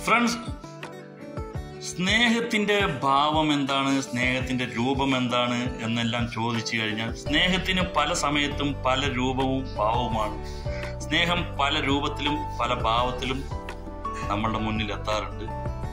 Friends സ്നേഹത്തിന്റെ ഭാവം എന്താണ് സ്നേഹത്തിന്റെ രൂപം എന്താണ് എന്നെല്ലാം ചോദിച്ചു കഴിഞ്ഞാൽ സ്നേഹത്തിന് പല സമയത്തും പല രൂപവും ഭാവവുമാണ് സ്നേഹം പല രൂപത്തിലും പല ഭാവത്തിലും നമ്മളുടെ മുന്നിൽ എത്താറുണ്ട്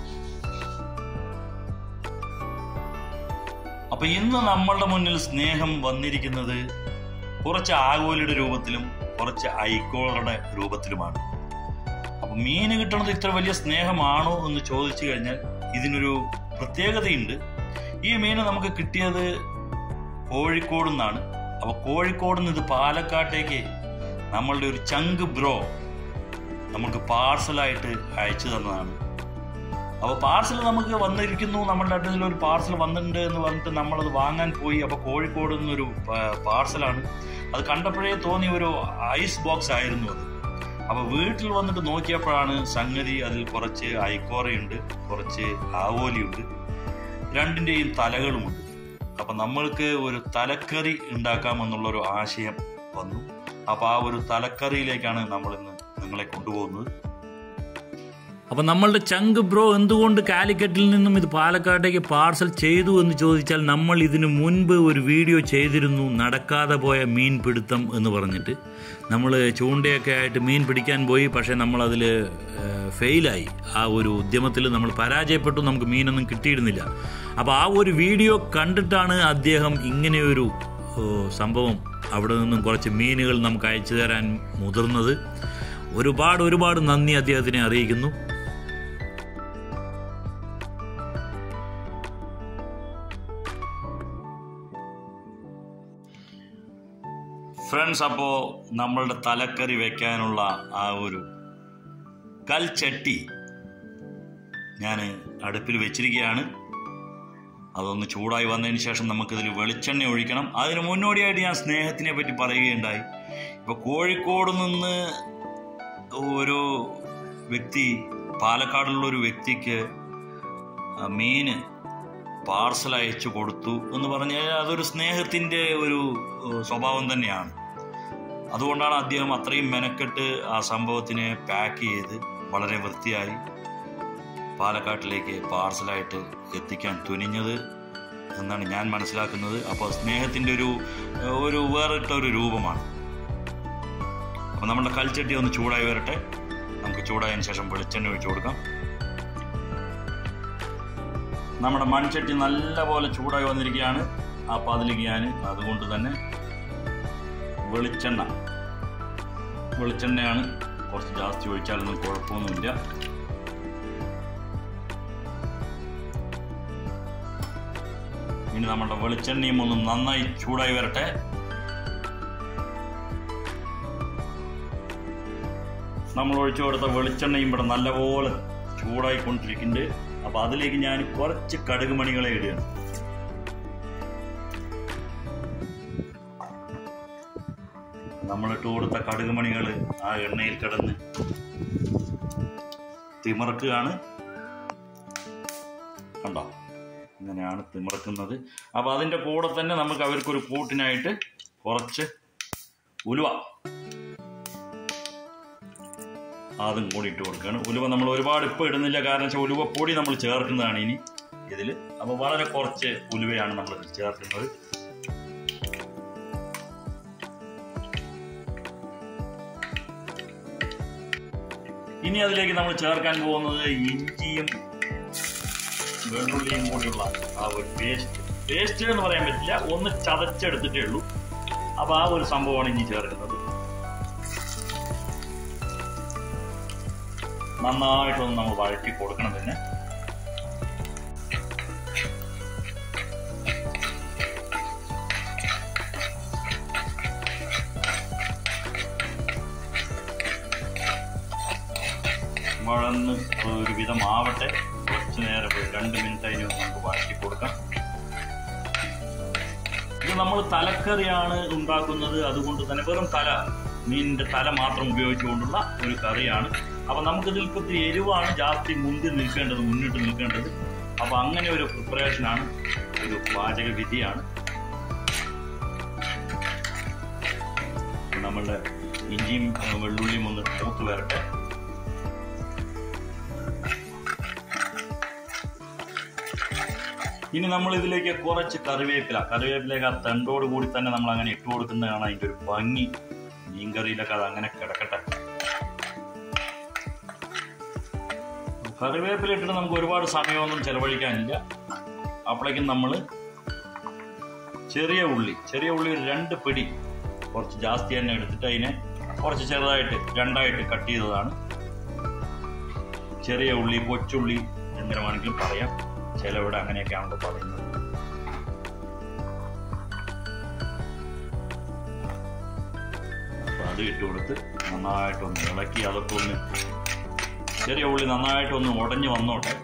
അപ്പൊ ഇന്ന് നമ്മളുടെ മുന്നിൽ സ്നേഹം വന്നിരിക്കുന്നത് കുറച്ച് ആഗോലിയുടെ രൂപത്തിലും കുറച്ച് ഐക്കോളുടെ രൂപത്തിലുമാണ് അപ്പൊ മീന് കിട്ടുന്നത് ഇത്ര വലിയ സ്നേഹമാണോ എന്ന് ചോദിച്ചു കഴിഞ്ഞാൽ ഇതിനൊരു പ്രത്യേകതയുണ്ട് ഈ മീന് നമുക്ക് കിട്ടിയത് കോഴിക്കോട് നിന്നാണ് അപ്പൊ കോഴിക്കോട് നിന്ന് ഇത് പാലക്കാട്ടേക്ക് നമ്മളുടെ ഒരു ചങ്ക് ബ്രോ നമുക്ക് പാർസലായിട്ട് അയച്ചു തന്നതാണ് അപ്പോൾ പാർസൽ നമുക്ക് വന്നിരിക്കുന്നു നമ്മുടെ അഡ്രസ്സിൽ ഒരു പാർസൽ വന്നിട്ടുണ്ട് എന്ന് പറഞ്ഞിട്ട് നമ്മളത് വാങ്ങാൻ പോയി അപ്പോൾ കോഴിക്കോട് നിന്നൊരു പാർസലാണ് അത് കണ്ടപ്പോഴേ തോന്നിയ ഒരു ഐസ് ബോക്സ് ആയിരുന്നു അത് അപ്പോൾ വീട്ടിൽ വന്നിട്ട് നോക്കിയപ്പോഴാണ് സംഗതി അതിൽ കുറച്ച് ഐക്കോറയുണ്ട് കുറച്ച് ആവോലിയുണ്ട് രണ്ടിൻ്റെയും തലകളുമുണ്ട് അപ്പം നമ്മൾക്ക് ഒരു തലക്കറി ഉണ്ടാക്കാമെന്നുള്ളൊരു ആശയം വന്നു അപ്പോൾ ആ ഒരു തലക്കറിയിലേക്കാണ് നമ്മൾ ഇന്ന് നിങ്ങളെ കൊണ്ടുപോകുന്നത് അപ്പം നമ്മളുടെ ചങ്ക് ബ്രോ എന്തുകൊണ്ട് കാലിക്കറ്റിൽ നിന്നും ഇത് പാലക്കാട്ടേക്ക് പാർസൽ ചെയ്തു എന്ന് ചോദിച്ചാൽ നമ്മൾ ഇതിനു മുൻപ് ഒരു വീഡിയോ ചെയ്തിരുന്നു നടക്കാതെ പോയ മീൻ പിടുത്തം എന്ന് പറഞ്ഞിട്ട് നമ്മൾ ചൂണ്ടയൊക്കെ ആയിട്ട് മീൻ പിടിക്കാൻ പോയി പക്ഷേ നമ്മളതിൽ ഫെയിലായി ആ ഒരു ഉദ്യമത്തിൽ നമ്മൾ പരാജയപ്പെട്ടു നമുക്ക് മീനൊന്നും കിട്ടിയിരുന്നില്ല അപ്പോൾ ആ ഒരു വീഡിയോ കണ്ടിട്ടാണ് അദ്ദേഹം ഇങ്ങനെയൊരു ഓ, സംഭവം അവിടെ നിന്നും കുറച്ച് മീനുകൾ നമുക്ക് അയച്ചു തരാൻ മുതിർന്നത് ഒരുപാട് ഒരുപാട് നന്ദി അദ്ദേഹത്തിനെ അറിയിക്കുന്നു ഫ്രണ്ട്സ് അപ്പോൾ നമ്മളുടെ തലക്കറി വെക്കാനുള്ള ആ ഒരു കൽച്ചട്ടി ഞാൻ അടുപ്പിൽ വെച്ചിരിക്കുകയാണ് അതൊന്ന് ചൂടായി വന്നതിന് ശേഷം നമുക്കിതിൽ വെളിച്ചെണ്ണ ഒഴിക്കണം അതിന് മുന്നോടിയായിട്ട് ഞാൻ സ്നേഹത്തിനെ പറ്റി പറയുകയുണ്ടായി ഇപ്പോൾ കോഴിക്കോട് നിന്ന് ഒരു വ്യക്തി പാലക്കാടുള്ള ഒരു വ്യക്തിക്ക് ആ മീന് പാർസൽ അയച്ചു കൊടുത്തു എന്ന് പറഞ്ഞാൽ അതൊരു സ്നേഹത്തിൻ്റെ ഒരു ഏഹ്, സ്വഭാവം തന്നെയാണ് അതുകൊണ്ടാണ് അദ്ദേഹം അത്രയും മെനക്കെട്ട് ആ സംഭവത്തിനെ പാക്ക് ചെയ്ത് വളരെ വൃത്തിയായി പാലക്കാട്ടിലേക്ക് പാർസലായിട്ട് എത്തിക്കാൻ തുനിഞ്ഞത് എന്നാണ് ഞാൻ മനസ്സിലാക്കുന്നത് അപ്പോൾ സ്നേഹത്തിൻ്റെ ഒരു ഏഹ്, ഒരു വേറിട്ട ഒരു രൂപമാണ് അപ്പോൾ നമ്മുടെ കൽച്ചട്ടി ഒന്ന് ചൂടായി വരട്ടെ നമുക്ക് ചൂടായതിനു ശേഷം വെളിച്ചെണ്ണ ഒഴിച്ചു കൊടുക്കാം നമ്മുടെ മൺചട്ടി നല്ലപോലെ ചൂടായി വന്നിരിക്കുകയാണ് അപ്പോൾ അതിലേക്ക് ഞാൻ അതുകൊണ്ട് തന്നെ വെളിച്ചെണ്ണ വെളിച്ചെണ്ണയാണ് കുറച്ച് ജാസ്തി ഒഴിച്ചാലൊന്നും കുഴപ്പമൊന്നുമില്ല ഇനി നമ്മുടെ വെളിച്ചെണ്ണയും ഒന്ന് നന്നായി ചൂടായി വരട്ടെ നമ്മൾ ഒഴിച്ചു കൊടുത്ത വെളിച്ചെണ്ണയും ഇവിടെ നല്ലപോലെ ചൂടായിക്കൊണ്ടിരിക്കുന്നുണ്ട് അപ്പൊ അതിലേക്ക് ഞാൻ കുറച്ച് കടുക് മണികളെ ഇടുകയാണ് നമ്മളിട്ട് കൊടുത്ത കടുക് മണികൾ ആ എണ്ണയിൽ കിടന്ന് തിമിറക്കുകയാണ് കണ്ടോ ഇങ്ങനെയാണ് തിമിറക്കുന്നത് അപ്പൊ അതിന്റെ കൂടെ തന്നെ നമുക്ക് അവർക്കൊരു കൂട്ടിനായിട്ട് കുറച്ച് ഉലുവ അതും കൂടി ഇട്ട് കൊടുക്കുകയാണ് ഉലുവ നമ്മൾ ഒരുപാട് ഇപ്പം ഇടുന്നില്ല കാരണം വെച്ചാൽ ഉലുവ പൊടി നമ്മൾ ചേർക്കുന്നതാണ് ഇനി ഇതിൽ അപ്പോൾ വളരെ കുറച്ച് ഉലുവയാണ് നമ്മൾ ഇതിൽ ചേർക്കുന്നത് ഇനി അതിലേക്ക് നമ്മൾ ചേർക്കാൻ പോകുന്നത് ഇഞ്ചിയും വെള്ളുള്ളിയും കൂടിയുള്ള ആ ഒരു പേസ്റ്റ് പേസ്റ്റ് എന്ന് പറയാൻ പറ്റില്ല ഒന്ന് ചതച്ചെടുത്തിട്ടേ ഉള്ളൂ അപ്പോൾ ആ ഒരു സംഭവമാണ് ഇനി ചേർക്കുന്നത് നന്നായിട്ടൊന്ന് നമ്മൾ വഴറ്റി കൊടുക്കണം തന്നെ വഴന്ന് ഒരു വിധം ആവട്ടെ കുറച്ച് നേരം ഒരു രണ്ട് മിനിറ്റ് അതിന് നമുക്ക് വഴറ്റി കൊടുക്കാം ഇത് നമ്മൾ തലക്കറിയാണ് ഉണ്ടാക്കുന്നത് അതുകൊണ്ട് തന്നെ വെറും തല മീനിന്റെ തല മാത്രം ഉപയോഗിച്ചുകൊണ്ടുള്ള ഒരു കറിയാണ് അപ്പൊ നമുക്കിതിൽ ഇപ്പൊ ഇത്തിരി എരിവാണ് ജാസ്തി മുന്തിൽ നിൽക്കേണ്ടത് മുന്നിട്ട് നിൽക്കേണ്ടത് അപ്പൊ അങ്ങനെ ഒരു പ്രിപ്പറേഷനാണ് ഒരു പാചക വിധിയാണ് നമ്മളുടെ ഇഞ്ചിയും ഏഹ്, വെള്ളുള്ളിയും ഒന്ന് മൂത്ത് വരട്ടെ ഇനി നമ്മൾ ഇതിലേക്ക് കുറച്ച് കറിവേപ്പില കറിവേപ്പിലേക്ക് ആ തണ്ടോട് കൂടി തന്നെ നമ്മൾ അങ്ങനെ ഇട്ട് കൊടുക്കുന്നതാണ് അതിൻ്റെ ഒരു ഭംഗി മീൻകറിയിലൊക്കെ അത് അങ്ങനെ കിടക്കട്ടെ കറിവേപ്പില ഇട്ടിട്ട് നമുക്ക് ഒരുപാട് സമയമൊന്നും ചെലവഴിക്കാനില്ല അപ്പോഴേക്കും നമ്മൾ ചെറിയ ഉള്ളി ചെറിയ ഉള്ളി ഒരു രണ്ട് പിടി കുറച്ച് ജാസ്തി തന്നെ എടുത്തിട്ട് അതിനെ കുറച്ച് ചെറുതായിട്ട് രണ്ടായിട്ട് കട്ട് ചെയ്തതാണ് ചെറിയ ഉള്ളി കൊച്ചുള്ളി എങ്ങനെ വേണമെങ്കിലും പറയാം ചിലവിടെ അങ്ങനെയൊക്കെയാണല്ലോ പറയുന്നത് അപ്പൊ അത് ഇട്ട് കൊടുത്ത് നന്നായിട്ടൊന്ന് ഇളക്കി അതൊക്കെ ഒന്ന് ചെറിയ ഉള്ളി നന്നായിട്ടൊന്ന് ഉടഞ്ഞു വന്നോട്ടെ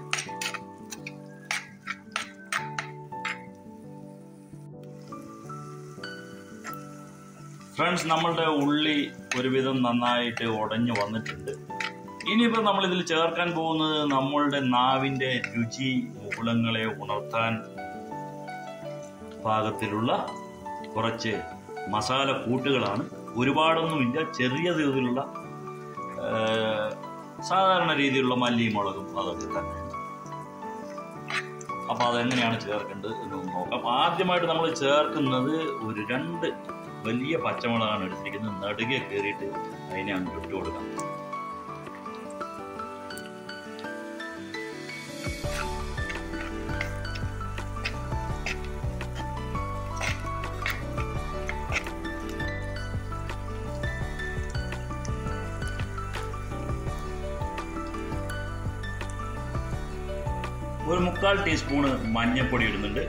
ഫ്രണ്ട്സ് നമ്മളുടെ ഉള്ളി ഒരുവിധം നന്നായിട്ട് ഉടഞ്ഞു വന്നിട്ടുണ്ട് ഇനിയിപ്പോൾ നമ്മൾ ഇതിൽ ചേർക്കാൻ പോകുന്നത് നമ്മളുടെ നാവിൻ്റെ രുചി മുകുളങ്ങളെ ഉണർത്താൻ പാകത്തിലുള്ള കുറച്ച് മസാല കൂട്ടുകളാണ് ഒരുപാടൊന്നുമില്ല ചെറിയ തോതിലുള്ള ആ, സാധാരണ രീതിയിലുള്ള മല്ലിയും മുളകും അതൊക്കെ തന്നെ അപ്പൊ അതെങ്ങനെയാണ് ചേർക്കേണ്ടത് എന്ന് നോക്കാം അപ്പൊ ആദ്യമായിട്ട് നമ്മൾ ചേർക്കുന്നത് ഒരു രണ്ട് വലിയ പച്ചമുളകാണ് എടുത്തിരിക്കുന്നത് നടുകെ കയറിയിട്ട് അതിനെ അങ്ങ് ഇട്ട് കൊടുക്കാം ഒരു മുക്കാൽ ടീസ്പൂണ് മഞ്ഞൾപ്പൊടി ഇടുന്നുണ്ട്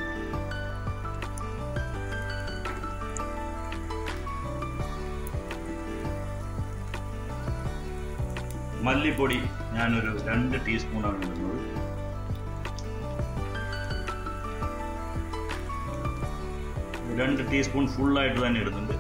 മല്ലിപ്പൊടി ഞാനൊരു രണ്ട് ടീസ്പൂണാണ് ഇടുന്നത് രണ്ട് ടീസ്പൂൺ ഫുള്ളായിട്ട് തന്നെ ഇടുന്നുണ്ട്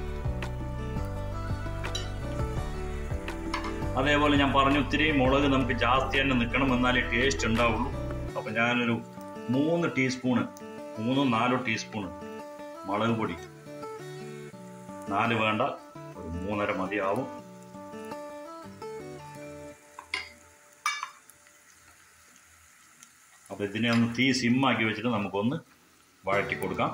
അതേപോലെ ഞാൻ പറഞ്ഞു ഒത്തിരി മുളക് നമുക്ക് ജാസ്തി തന്നെ നിൽക്കണം എന്നാലേ ടേസ്റ്റ് ഉണ്ടാവുള്ളൂ അപ്പം ഞാനൊരു മൂന്ന് ടീസ്പൂണ് മൂന്നോ നാലോ ടീസ്പൂണ് മുളക് പൊടി നാല് വേണ്ട ഒരു മൂന്നര മതിയാവും അപ്പം ഇതിനെ ഒന്ന് തീ സിമ്മാക്കി വെച്ചിട്ട് നമുക്കൊന്ന് വഴറ്റി കൊടുക്കാം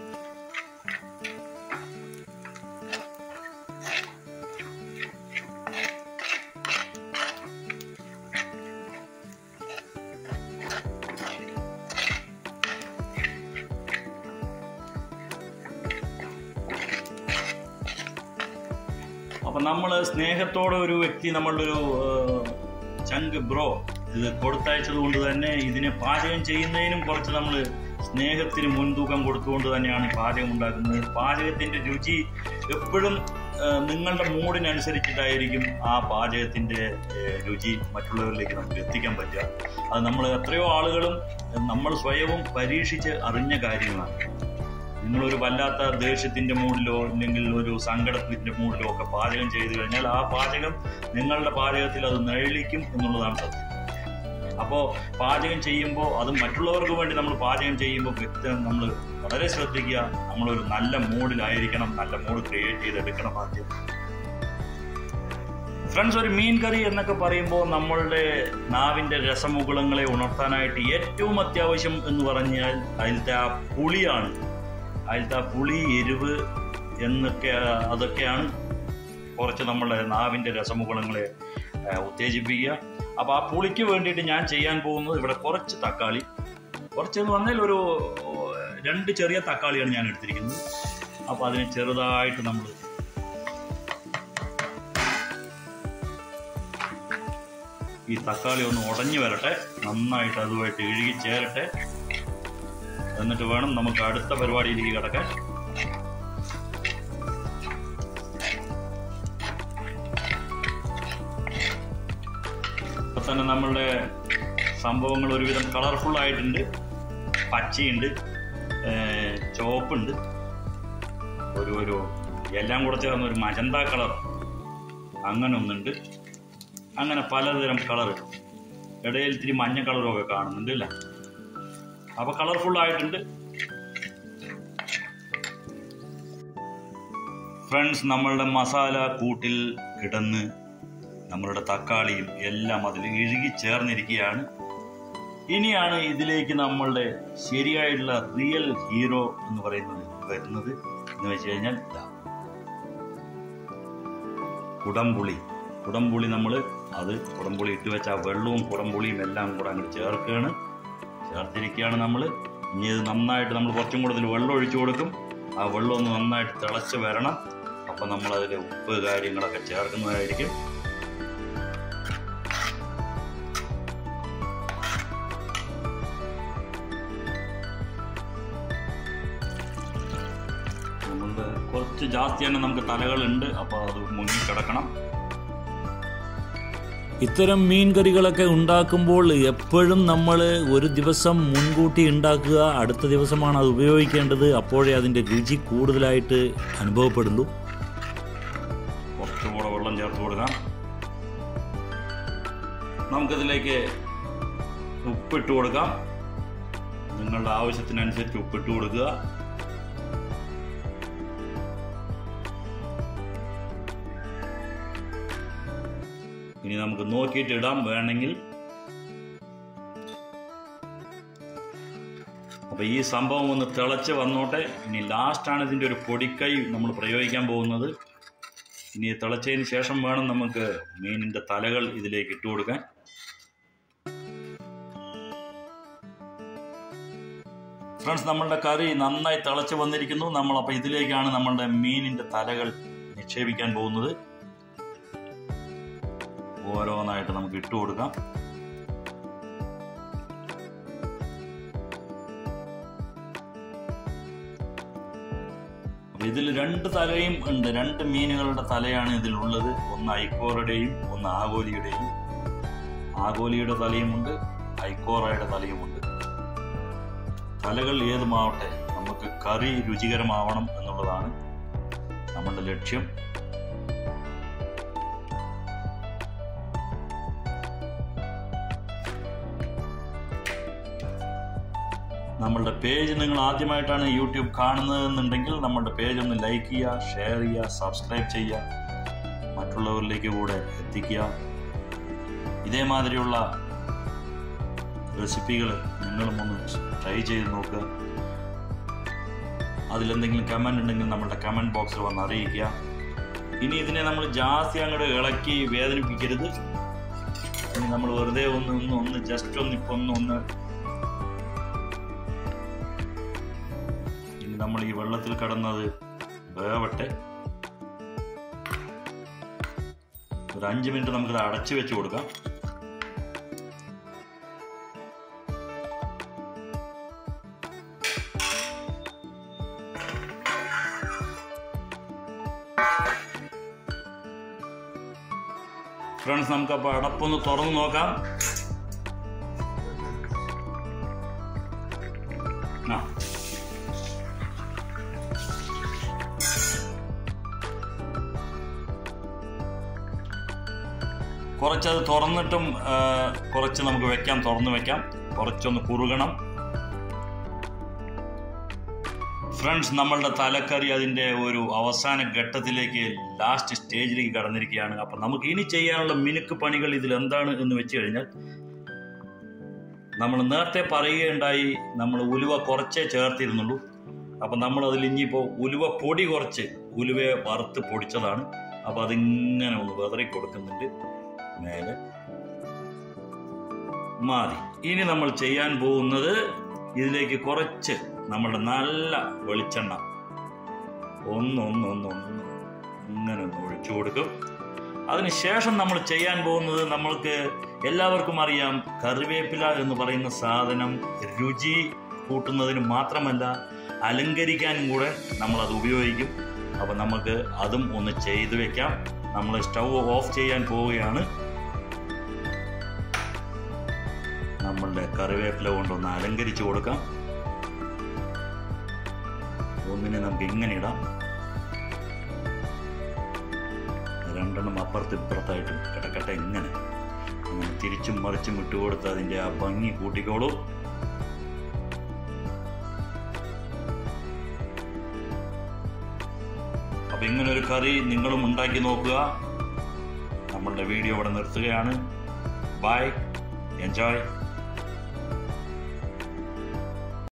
അപ്പൊ നമ്മൾ സ്നേഹത്തോടെ ഒരു വ്യക്തി നമ്മളുടെ ഒരു ചങ്ക് ബ്രോ ഇത് കൊടുത്തയച്ചത് കൊണ്ട് തന്നെ ഇതിനെ പാചകം ചെയ്യുന്നതിനും കുറച്ച് നമ്മൾ സ്നേഹത്തിന് മുൻതൂക്കം കൊടുത്തുകൊണ്ട് തന്നെയാണ് ഈ പാചകം ഉണ്ടാക്കുന്നത് പാചകത്തിന്റെ രുചി എപ്പോഴും ഏഹ്, നിങ്ങളുടെ മൂഡിനനുസരിച്ചിട്ടായിരിക്കും ആ പാചകത്തിന്റെ ഏഹ്, രുചി മറ്റുള്ളവരിലേക്ക് നമുക്ക് എത്തിക്കാൻ പറ്റുക അത് നമ്മൾ എത്രയോ ആളുകളും ഏഹ്, നമ്മൾ സ്വയവും പരീക്ഷിച്ച് അറിഞ്ഞ കാര്യങ്ങളാണ് നിങ്ങളൊരു വല്ലാത്ത ദേഷ്യത്തിന്റെ മൂഡിലോ അല്ലെങ്കിൽ ഒരു സങ്കടത്തിന്റെ മൂഡിലോ ഒക്കെ പാചകം ചെയ്തു കഴിഞ്ഞാൽ ആ പാചകം നിങ്ങളുടെ പാചകത്തിൽ അത് നിഴലിക്കും എന്നുള്ളതാണ് സത്യം അപ്പോൾ പാചകം ചെയ്യുമ്പോൾ അത് മറ്റുള്ളവർക്ക് വേണ്ടി നമ്മൾ പാചകം ചെയ്യുമ്പോൾ വ്യക്തം നമ്മൾ വളരെ ശ്രദ്ധിക്കുക നമ്മളൊരു നല്ല മൂഡിലായിരിക്കണം നല്ല മൂഡ് ക്രിയേറ്റ് ചെയ്തെടുക്കണം ആദ്യം ഫ്രണ്ട്സ് ഒരു മീൻ കറി എന്നൊക്കെ പറയുമ്പോൾ നമ്മളുടെ നാവിൻ്റെ രസമുകുളങ്ങളെ ഉണർത്താനായിട്ട് ഏറ്റവും അത്യാവശ്യം എന്ന് പറഞ്ഞാൽ അതിലത്തെ ആ പുളിയാണ് അതിലത്തെ ആ പുളി എരിവ് എന്നൊക്കെ അതൊക്കെയാണ് കുറച്ച് നമ്മളുടെ നാവിൻ്റെ രസമുകുളങ്ങളെ ആ, ഉത്തേജിപ്പിക്കുക അപ്പോൾ ആ പുളിക്ക് വേണ്ടിയിട്ട് ഞാൻ ചെയ്യാൻ പോകുന്നത് ഇവിടെ കുറച്ച് തക്കാളി കുറച്ചെന്ന് പറഞ്ഞാൽ ഒരു രണ്ട് ചെറിയ തക്കാളിയാണ് ഞാൻ എടുത്തിരിക്കുന്നത് അപ്പോൾ അതിനെ ചെറുതായിട്ട് നമ്മൾ ഈ തക്കാളി ഒന്ന് ഉടഞ്ഞു വരട്ടെ നന്നായിട്ട് അതുമായിട്ട് ഇഴുകി ചേരട്ടെ എന്നിട്ട് വേണം നമുക്ക് അടുത്ത പരിപാടിയിലേക്ക് കിടക്കാൻ ഇപ്പൊ തന്നെ നമ്മളുടെ സംഭവങ്ങൾ ഒരുവിധം കളർഫുൾ ആയിട്ടുണ്ട് പച്ചയുണ്ട് ഏർ ചുവപ്പുണ്ട് ഒരു ഒരു എല്ലാം കൂടെ ചേർന്ന ഒരു മജന്ത കളർ അങ്ങനെ ഒന്നുണ്ട് അങ്ങനെ പലതരം കളർ ഇടയിൽ ഇത്തിരി മഞ്ഞ കളറും ഒക്കെ കാണുന്നുണ്ട് അല്ലേ അപ്പൊ കളർഫുൾ ആയിട്ടുണ്ട് ഫ്രണ്ട്സ് നമ്മളുടെ മസാല കൂട്ടിൽ കിടന്ന് നമ്മളുടെ തക്കാളിയും എല്ലാം അതിൽ ഇഴുകി ചേർന്നിരിക്കുകയാണ് ഇനിയാണ് ഇതിലേക്ക് നമ്മളുടെ ശരിയായിട്ടുള്ള റിയൽ ഹീറോ എന്ന് പറയുന്നത് വരുന്നത് എന്ന് വെച്ച് കഴിഞ്ഞാൽ ഇതാ. കുടംപുളി കുടംപുളി നമ്മൾ അത് കുടംപുളി ഇട്ട് വെച്ച ആ വെള്ളവും കുടംപുളിയും എല്ലാം കൂടെ അങ്ങോട്ട് ചേർക്കുകയാണ് ചേർത്തിരിക്കുകയാണ് നമ്മൾ ഇനി ഇത് നന്നായിട്ട് നമ്മൾ കുറച്ചും കൂടുതൽ വെള്ളം ഒഴിച്ചു കൊടുക്കും ആ വെള്ളം ഒന്ന് നന്നായിട്ട് തിളച്ച് വരണം അപ്പം നമ്മൾ അതിൽ ഉപ്പ് കാര്യങ്ങളൊക്കെ ചേർക്കുന്നതായിരിക്കും നമ്മളുടെ കുറച്ച് ജാസ്തി തന്നെ നമുക്ക് തലകളുണ്ട് അപ്പോൾ അത് മുങ്ങിക്കിടക്കണം ഇത്തരം മീൻ കറികളൊക്കെ ഉണ്ടാക്കുമ്പോൾ എപ്പോഴും നമ്മൾ ഒരു ദിവസം മുൻകൂട്ടി ഉണ്ടാക്കുക അടുത്ത ദിവസമാണ് അത് ഉപയോഗിക്കേണ്ടത് അപ്പോഴേ അതിൻ്റെ രുചി കൂടുതലായിട്ട് അനുഭവപ്പെടുള്ളൂ കുറച്ചുകൂടെ വെള്ളം ചേർത്ത് കൊടുക്കാം നമുക്കിതിലേക്ക് ഉപ്പിട്ട് കൊടുക്കാം നിങ്ങളുടെ ആവശ്യത്തിനനുസരിച്ച് ഉപ്പിട്ട് കൊടുക്കുക ഇനി നമുക്ക് നോക്കിയിട്ട് ഇടാം വേണമെങ്കിൽ അപ്പൊ ഈ സംഭവം ഒന്ന് തിളച്ച് വന്നോട്ടെ ഇനി ലാസ്റ്റാണ് ഇതിന്റെ ഒരു പൊടിക്കൈ നമ്മൾ പ്രയോഗിക്കാൻ പോകുന്നത് ഇനി തിളച്ചതിന് ശേഷം വേണം നമുക്ക് മീനിന്റെ തലകൾ ഇതിലേക്ക് ഇട്ട് കൊടുക്കാൻ ഫ്രണ്ട്സ് നമ്മളുടെ കറി നന്നായി തിളച്ച് വന്നിരിക്കുന്നു നമ്മൾ അപ്പൊ ഇതിലേക്കാണ് നമ്മളുടെ മീനിന്റെ തലകൾ നിക്ഷേപിക്കാൻ പോകുന്നത് ഓരോന്നായിട്ട് നമുക്ക് ഇട്ട് കൊടുക്കാം അപ്പൊ ഇതിൽ രണ്ട് തലയും ഉണ്ട് രണ്ട് മീനുകളുടെ തലയാണ് ഇതിലുള്ളത് ഒന്ന് ഐക്കോറയുടെയും ഒന്ന് ആഗോലിയുടെയും ആഗോലിയുടെ തലയുമുണ്ട് ഐക്കോറയുടെ തലയുമുണ്ട് തലകൾ ഏതുമാവട്ടെ നമുക്ക് കറി രുചികരമാവണം എന്നുള്ളതാണ് നമ്മളുടെ ലക്ഷ്യം നമ്മളുടെ പേജ് നിങ്ങൾ ആദ്യമായിട്ടാണ് യൂട്യൂബ് കാണുന്നതെന്നുണ്ടെങ്കിൽ നമ്മളുടെ പേജ് ഒന്ന് ലൈക്ക് ചെയ്യുക ഷെയർ ചെയ്യുക സബ്സ്ക്രൈബ് ചെയ്യുക മറ്റുള്ളവരിലേക്ക് കൂടെ എത്തിക്കുക ഇതേമാതിരിയുള്ള റെസിപ്പികൾ നിങ്ങളും ഒന്ന് ട്രൈ ചെയ്ത് നോക്കുക അതിലെന്തെങ്കിലും കമൻ്റ് ഉണ്ടെങ്കിൽ നമ്മളുടെ കമൻറ്റ് ബോക്സിൽ വന്ന് അറിയിക്കുക ഇനി ഇതിനെ നമ്മൾ ജാസ്തി അങ്ങോട്ട് ഇളക്കി വേദനിപ്പിക്കരുത് ഇനി നമ്മൾ വെറുതെ ഒന്ന് ഒന്ന് ഒന്ന് ജസ്റ്റ് ഒന്ന് ഇപ്പൊ ഒന്ന് ഒന്ന് ഇനി നമ്മൾ ഈ വെള്ളത്തിൽ കിടന്നത് വേവട്ടെ ഒരു അഞ്ച് മിനിറ്റ് നമുക്കിത് അടച്ചു വെച്ച് കൊടുക്കാം ഫ്രണ്ട്സ് നമുക്കപ്പോൾ അടപ്പൊന്ന് തുറന്ന് നോക്കാം ആ കുറച്ചത് തുറന്നിട്ടും ആ, കുറച്ച് നമുക്ക് വെക്കാം തുറന്ന് വെക്കാം കുറച്ചൊന്ന് കുറുകണം ഫ്രണ്ട്സ് നമ്മളുടെ തലക്കറി അതിൻ്റെ ഒരു അവസാന ഘട്ടത്തിലേക്ക് ലാസ്റ്റ് സ്റ്റേജിലേക്ക് കടന്നിരിക്കുകയാണ് അപ്പം നമുക്ക് ഇനി ചെയ്യാനുള്ള മിനുക്ക് പണികൾ ഇതിൽ എന്താണ് എന്ന് വെച്ച് കഴിഞ്ഞാൽ നമ്മൾ നേരത്തെ പറയുകയുണ്ടായി നമ്മൾ ഉലുവ കുറച്ചേ ചേർത്തിരുന്നുള്ളൂ അപ്പം നമ്മൾ അതിൽ ഇനിയിപ്പോൾ ഉലുവ പൊടി കുറച്ച് ഉലുവയെ വറുത്ത് പൊടിച്ചതാണ് അപ്പം അതിങ്ങനെ ഒന്ന് വെതറി കൊടുക്കുന്നുണ്ട് മേലെ മതി ഇനി നമ്മൾ ചെയ്യാൻ പോകുന്നത് ഇതിലേക്ക് കുറച്ച് നമ്മളുടെ നല്ല വെളിച്ചെണ്ണ ഒന്ന് ഒന്ന് ഒന്ന് ഒന്ന് ഇങ്ങനെ ഒന്ന് ഒഴിച്ചു കൊടുക്കും അതിനുശേഷം നമ്മൾ ചെയ്യാൻ പോകുന്നത് നമ്മൾക്ക് എല്ലാവർക്കും അറിയാം കറിവേപ്പില എന്ന് പറയുന്ന സാധനം രുചി കൂട്ടുന്നതിന് മാത്രമല്ല അലങ്കരിക്കാനും കൂടെ നമ്മൾ അത് ഉപയോഗിക്കും അപ്പം നമുക്ക് അതും ഒന്ന് ചെയ്തു വെക്കാം നമ്മൾ സ്റ്റൗ ഓഫ് ചെയ്യാൻ പോവുകയാണ് നമ്മളുടെ കറിവേപ്പില കൊണ്ടൊന്ന് അലങ്കരിച്ചു കൊടുക്കാം ഒന്നിനെ നമുക്ക് ഇങ്ങനെ ഇടാം രണ്ടെണ്ണം അപ്പുറത്ത് ഇപ്പുറത്തായിട്ട് കിടക്കട്ടെ ഇങ്ങനെ അങ്ങനെ തിരിച്ചും മറിച്ചും വിട്ടുകൊടുത്ത് അതിൻ്റെ ആ ഭംഗി കൂട്ടിക്കോളൂ അപ്പൊ ഇങ്ങനെ ഒരു കറി നിങ്ങളും ഉണ്ടാക്കി നോക്കുക നമ്മളുടെ വീഡിയോ ഇവിടെ നിർത്തുകയാണ് ബൈ എൻജോയ്